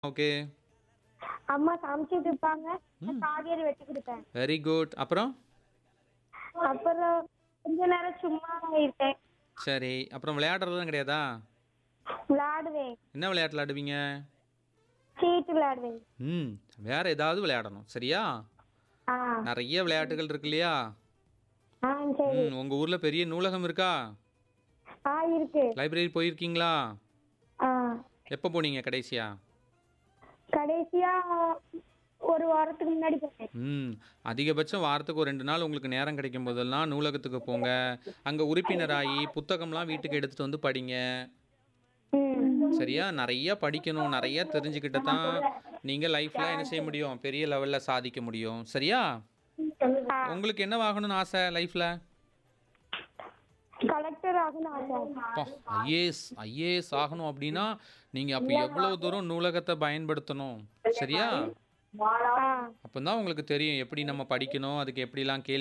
okay அம்மா சமைச்சிட்டு இருப்பாங்க நான் காய்கறி வெட்டி கொடுப்பேன் வெரி குட் அப்புறம் அப்புறம் கொஞ்ச நேரம் சும்மா இருப்பேன் சரி அப்புறம் விளையாடுறதுலாம் கிடையாதா விளையாடுவேன் என்ன விளையாட்டு விளையாடுவீங்க சீட்டு விளையாடுவேன் ம் வேற ஏதாவது விளையாடணும் சரியா ஆ நிறைய விளையாட்டுகள் இருக்கு இல்லையா ஆ சரி ம் உங்க ஊர்ல பெரிய நூலகம் இருக்கா ஆ இருக்கு லைப்ரரி போயிருக்கீங்களா ஆ எப்போ போனீங்க கடைசியா கடைசியா ஒரு வாரத்துக்கு முன்னாடி போனேன் ம் அதிகபட்சம் வாரத்துக்கு ஒரு ரெண்டு நாள் உங்களுக்கு நேரம் கிடைக்கும் போதெல்லாம் நூலகத்துக்கு போங்க அங்கே உறுப்பினராகி புத்தகம்லாம் வீட்டுக்கு எடுத்துட்டு வந்து படிங்க ம் சரியா நிறைய படிக்கணும் நிறைய தெரிஞ்சுக்கிட்டு தான் நீங்கள் லைஃப்பில் என்ன செய்ய முடியும் பெரிய லெவலில் சாதிக்க முடியும் சரியா ஆ உங்களுக்கு என்ன ஆகணும்னு ஆசை லைஃப்பில் கலெக்டர் ஆகணும் ஆசை அப்பா ஐஏஎஸ் ஐஏஎஸ் ஆகணும் அப்படின்னா நீங்கள் அப்போ எவ்வளோ தூரம் நூலகத்தை பயன்படுத்தணும் சரியா ஆ அப்போ தான் உங்களுக்கு தெரியும் எப்படி நம்ம படிக்கணும் அதுக்கு எப்படிலாம் கேள்வி